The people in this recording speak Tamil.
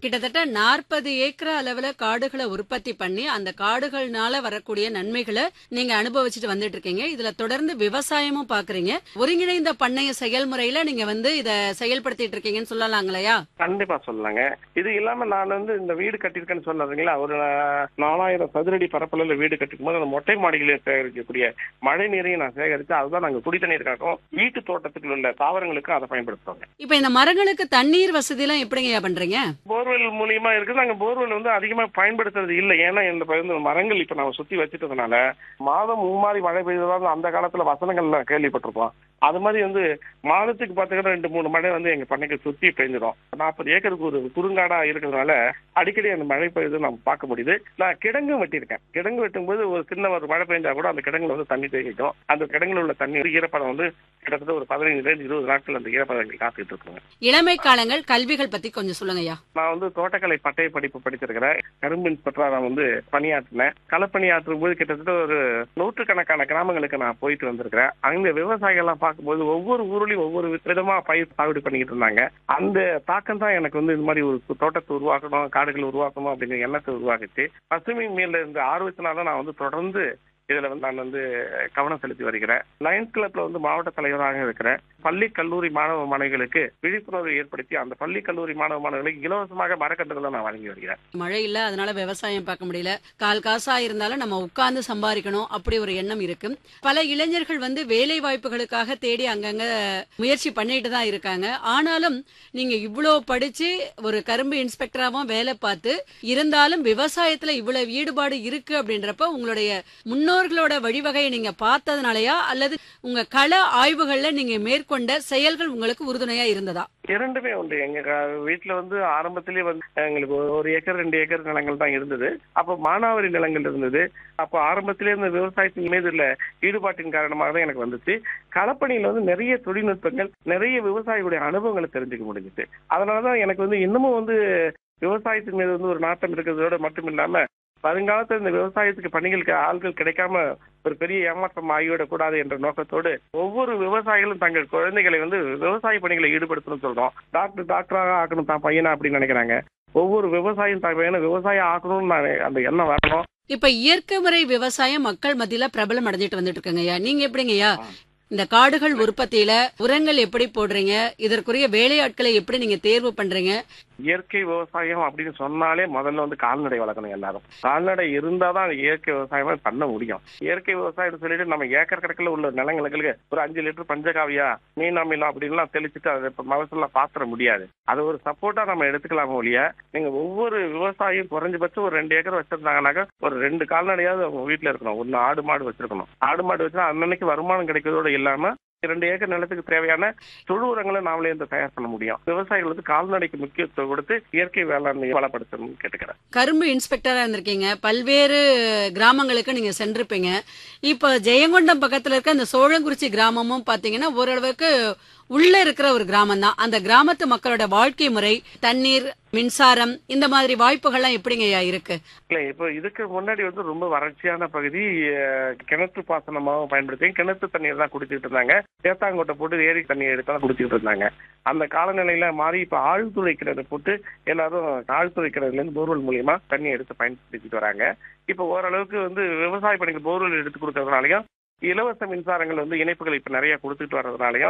கிட்டத்தட்ட நாற்பது ஏக்கர் அளவுல காடுகளை உற்பத்தி பண்ணி அந்த காடுகள்னால வரக்கூடிய நன்மைகளை நீங்க அனுபவிச்சுட்டு வந்துட்டு இருக்கீங்க இதுல தொடர்ந்து விவசாயமும் பாக்குறீங்க ஒருங்கிணைந்த பண்ணைய செயல்முறையில நீங்க வந்து இத செயல்படுத்திட்டு இருக்கீங்கன்னு சொல்லலாங்களையா கண்டிப்பா சொல்லலாங்க இது இல்லாம நான் வந்து இந்த வீடு கட்டியிருக்கேன்னு சொல்லாதீங்களா ஒரு அஹ், நாலாயிரம் சதுரடி பரப்பளவுல வீடு கட்டிருக்கும் போது அந்த மொட்டை மாடிகளில் சேகரிக்கக்கூடிய மழை நீரையும் நான் சேகரிச்சு அதுதான் நாங்க குடி தண்ணீருக்காகவும் வீட்டு தோட்டத்துக்குள்ள உள்ள தாவரங்களுக்கு அதை பயன்படுத்துறோங்க இப்ப இந்த மரங்களுக்கு தண்ணீர் வசதி எல்லாம் எப்படிங்கய்யா பண்றீங்க போர்வெல் மூலியமா இருக்குது நாங்க போர்வெல் வந்து அதிகமா பயன்படுத்துறது இல்லை ஏன்னா இந்த பகுதியில் மரங்கள் இப்ப நாம சுத்தி வச்சுட்டதுனால மாதம் மும்மாறி மழை பெய்ததாக அந்த காலத்துல வசனங்கள்ல கேள்விப்பட்டிருப்போம் அது மாதிரி வந்து மாதத்துக்கு பார்த்தீங்கன்னா ரெண்டு மூணு மழை வந்து எங்க பண்ணைக்கு சுத்தி பெய்ஞ்சிடும் நாற்பது ஏக்கருக்கு ஒரு குறுங்காடா இருக்கிறதுனால அடிக்கடி அந்த மழை பெய்யுது நம்ம பார்க்க முடியுது நான் கிடங்கும் வெட்டியிருக்கேன் கிடங்கு வெட்டும்போது ஒரு சின்ன ஒரு மழை பெஞ்சா கூட அந்த கிடங்குல வந்து தண்ணி தேங்கிக்கும் அந்த கிடங்குல உள்ள தண்ணி ஈரப்பதம் வந்து கிட்டத்தட்ட ஒரு பதினைஞ்சுல இருந்து இருபது நாட்கள் அந்த ஈரப்பதம் காத்துக்கிட்டு இருக்குங்க இளமை காலங்கள் கல்விகள் பத்தி கொஞ்சம் சொல்லுங்கய்யா நான் வந்து தோட்டக்கலை பட்டய படிப்பு படிச்சிருக்கிறேன் கரும்பு இன்ஸ்பெக்டரா நான் வந்து பணியாற்றினேன் களப்பணியாற்றும் போது கிட்டத்தட்ட ஒரு நூற்றுக்கணக்கான கிராமங்களுக்கு நான் போயிட்டு வந்திருக்கிறேன் அங்க விவசாயிகள்லாம் பார்க்கும்போது ஒவ்வொரு ஊர்லயும் ஒவ்வொரு விதமா பயிர் சாகுபடி பண்ணிக்கிட்டு இருந்தாங்க அந்த தாக்கம் தான் எனக்கு வந்து இந்த மாதிரி ஒரு தோட்டத்தை உருவாக்கணும் காடுகள் உருவாக்கணும் அப்படிங்கிற எண்ணத்தை உருவாக்குச்சு பசுமை மேல இருந்த ஆர்வத்தினால நான் வந்து தொடர்ந்து இதுல வந்து நான் வந்து கவனம் செலுத்தி வருகிறேன் லயன்ஸ் கிளப்ல வந்து மாவட்ட தலைவராக இருக்கிறேன் பள்ளி கல்லூரி மாணவ மாணவிகளுக்கு விழிப்புணர்வு ஏற்படுத்தி அந்த பள்ளி கல்லூரி மாணவ மாணவிகளுக்கு இலவசமாக மரக்கன்றுகளை நான் வழங்கி வருகிறேன் மழை இல்ல அதனால விவசாயம் பார்க்க முடியல கால் காசா இருந்தாலும் நம்ம உட்கார்ந்து சம்பாதிக்கணும் அப்படி ஒரு எண்ணம் இருக்கு பல இளைஞர்கள் வந்து வேலை வாய்ப்புகளுக்காக தேடி அங்கங்க முயற்சி பண்ணிட்டு தான் இருக்காங்க ஆனாலும் நீங்க இவ்வளோ படிச்சு ஒரு கரும்பு இன்ஸ்பெக்டராவும் வேலை பார்த்து இருந்தாலும் விவசாயத்துல இவ்வளவு ஈடுபாடு இருக்கு அப்படின்றப்ப உங்களுடைய முன்னோர்களோட வழிவகையை நீங்க பார்த்ததுனாலயா அல்லது உங்க கள ஆய்வுகள்ல நீங்க மேற்கொண்ட செயல்கள் உங்களுக்கு உறுதுணையா இருந்ததா இரண்டுமே உண்டு எங்க க- வீட்டுல வந்து ஆரம்பத்திலேயே வந்து எங்களுக்கு ஒரு- ஒரு ஏக்கர் ரெண்டு ஏக்கர் நிலங்கள் தான் இருந்தது அப்போ மானாவாரி நிலங்கள் இருந்தது அப்போ ஆரம்பத்திலே இந்த விவசாயத்தின் மீது உள்ள ஈடுபாட்டின் காரணமாக தான் எனக்கு வந்துச்சு களப்பணியில வந்து நிறைய தொழில்நுட்பங்கள் நிறைய விவசாயிகளுடைய அனுபவங்களை தெரிஞ்சுக்க முடிஞ்சுச்சு அதனாலதான் எனக்கு வந்து இன்னமும் வந்து விவசாயத்தின் மீது வந்து ஒரு நாட்டம் இருக்கிறதோட மட்டும் இல்லாம வருங்காலத்துல இந்த விவசாயத்துக்கு பணிகளுக்கு ஆள்கள் கிடைக்காம ஒரு பெரிய ஏமாற்றம் ஆகிவிடக் கூடாது என்ற நோக்கத்தோடு ஒவ்வொரு விவசாயிகளும் தங்கள் குழந்தைகளை வந்து விவசாய பணிகளை ஈடுபடுத்தணும்னு சொல்றோம் டாக்டர் டாக்டராக ஆக்கணும் தான் பையனா அப்படின்னு நினைக்கிறாங்க ஒவ்வொரு விவசாயம் தான் பையனை விவசாயம் ஆக்கணும்னு நான் அந்த எண்ணம் வரணும் இப்ப இயற்கை முறை விவசாயம் மக்கள் மத்தியில பிரபலம் அடைஞ்சிட்டு வந்துட்டு இருக்குங்கய்யா நீங்க எப்படிங்கய்யா இந்த காடுகள் உற்பத்தியில உரங்கள் எப்படி போடுறீங்க இதற்குரிய வேலையாட்களை எப்படி நீங்க தேர்வு பண்றீங்க இயற்கை விவசாயம் அப்படின்னு சொன்னாலே முதல்ல வந்து கால்நடை வளர்க்கணும் எல்லாரும் கால்நடை இருந்தாதான் அது இயற்கை விவசாயமா பண்ண முடியும் இயற்கை விவசாயம் சொல்லிட்டு நம்ம ஏக்கர் கணக்கில் உள்ள நிலங்களுக்கு ஒரு அஞ்சு லிட்டர் பஞ்சகாவியா மீன் அமிலம் அப்படின்லாம் தெளிச்சுட்டு அதை இப்ப மகசூலாம் பாத்திர முடியாது அது ஒரு சப்போர்ட்டா நம்ம எடுத்துக்கலாம் ஒழிய நீங்க ஒவ்வொரு விவசாயியும் குறைஞ்சபட்சம் ஒரு ரெண்டு ஏக்கர் வச்சிருந்தாங்கன்னாக்கா ஒரு ரெண்டு கால்நடையாவது அவங்க வீட்டுல இருக்கணும் ஒன்னு ஆடு மாடு வச்சிருக்கணும் ஆடு மாடு வச்சா அன்னன்னைக்கு வருமானம் கிடைக்கிறதோட இல்லாம இரண்டு ஏக்கர் நிலத்துக்கு தேவையான தொழு உரங்களை நாமளே இந்த தயார் பண்ண முடியும் விவசாயிகள் வந்து கால்நடைக்கு முக்கியத்துவம் கொடுத்து இயற்கை வேளாண்மையை வளப்படுத்தணும்னு கேட்டுக்கிறேன் கரும்பு இன்ஸ்பெக்டரா இருந்திருக்கீங்க பல்வேறு கிராமங்களுக்கு நீங்க சென்றிருப்பீங்க இப்ப ஜெயங்கொண்டம் பக்கத்துல இருக்க அந்த சோழங்குறிச்சி கிராமமும் பாத்தீங்கன்னா ஓரளவுக்கு உள்ள இருக்கிற ஒரு கிராமம் தான் அந்த கிராமத்து மக்களோட வாழ்க்கை முறை தண்ணீர் மின்சாரம் இந்த மாதிரி வாய்ப்புகள்லாம் எப்படிங்கய்யா இருக்கு இல்ல இப்போ இதுக்கு முன்னாடி வந்து ரொம்ப வறட்சியான பகுதி அஹ், கிணற்று பாசனமாக பயன்படுத்தி கிணத்து தண்ணீர் தான் குடிச்சிட்டு இருந்தாங்க தேத்தாங்கோட்டை போட்டு ஏரி தண்ணி எடுத்து குடிச்சிட்டு இருந்தாங்க அந்த காலநிலையில மாறி இப்ப ஆழ்துளை கிணறு போட்டு எல்லாரும் ஆழ்துளை கிணறுல இருந்து போர்வெல் மூலியமா தண்ணி எடுத்து பயன்படுத்திட்டு வராங்க இப்ப ஓரளவுக்கு வந்து விவசாய பணிகள் போர்வெல் எடுத்து கொடுக்கறதுனாலயும் இலவச மின்சாரங்கள் வந்து இணைப்புகள் இப்ப நிறைய கொடுத்துட்டு வர்றதுனாலயும்